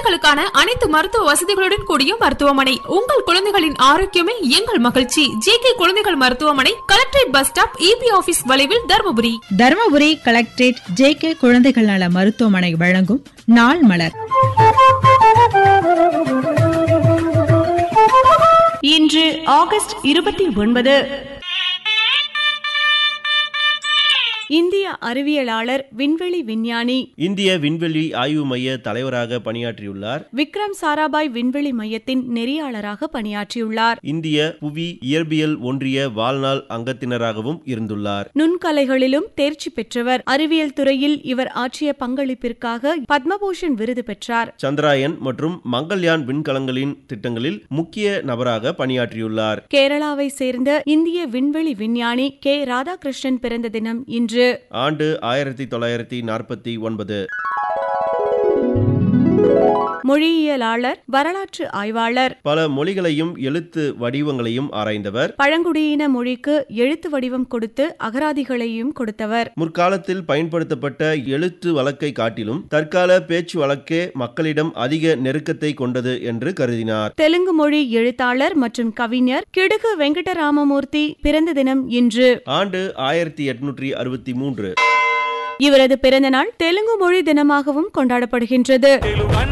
குழந்தைகளுக்கான அனைத்து மருத்துவ வசதிகளுடன் கூடிய மருத்துவமனை உங்கள் குழந்தைகளின் ஆரோக்கியமே எங்கள் மகிழ்ச்சி ஜே கே குழந்தைகள் மருத்துவமனை collectorate bus stop EB office வளைவில் Dharmapuri Dharmapuri collectorate J K குழந்தைகள் நல மருத்துவமனை வழங்கும் நாள் மலர் இன்று ஆகஸ்ட் இருபத்தி ஒன்பது இந்திய அறிவியலாளர் விண்வெளி விஞ்ஞானி இந்திய விண்வெளி ஆய்வு மைய தலைவராக பணியாற்றியுள்ளார் விக்ரம் சாராபாய் விண்வெளி மையத்தின் நெறியாளராக பணியாற்றியுள்ளார் இந்திய புவி இயற்பியல் ஒன்றிய வாழ்நாள் அங்கத்தினராகவும் இருந்துள்ளார் நுண்கலைகளிலும் தேர்ச்சி பெற்றவர் அறிவியல் துறையில் இவர் ஆற்றிய பங்களிப்பிற்காக பத்மபூஷன் விருது பெற்றார் சந்திராயன் மற்றும் மங்கள்யான் விண்கலங்களின் திட்டங்களில் முக்கிய நபராக பணியாற்றியுள்ளார் கேரளாவை சேர்ந்த இந்திய விண்வெளி விஞ்ஞானி கே ராதாகிருஷ்ணன் பிறந்த தினம் இன்று ஆண்டு ஆயிரத்தி தொள்ளாயிரத்தி நாற்பத்தி ஒன்பது மொழியியலாளர் வரலாற்று ஆய்வாளர் பல மொழிகளையும் எழுத்து வடிவங்களையும் ஆராய்ந்தவர் பழங்குடியின மொழிக்கு எழுத்து வடிவம் கொடுத்து அகராதிகளையும் கொடுத்தவர் முற்காலத்தில் பயன்படுத்தப்பட்ட எழுத்து வழக்கை காட்டிலும் தற்கால பேச்சு வழக்கே மக்களிடம் அதிக நெருக்கத்தை கொண்டது என்று கருதினார் தெலுங்கு மொழி எழுத்தாளர் மற்றும் கவிஞர் கிடுகு வெங்கடராமமூர்த்தி பிறந்த தினம் இன்று ஆண்டு ஆயிரத்தி எட்நூற்றி அறுபத்தி மூன்று இவரது பிறந்த நாள் தெலுங்கு மொழி தினமாகவும் கொண்டாடப்படுகின்றது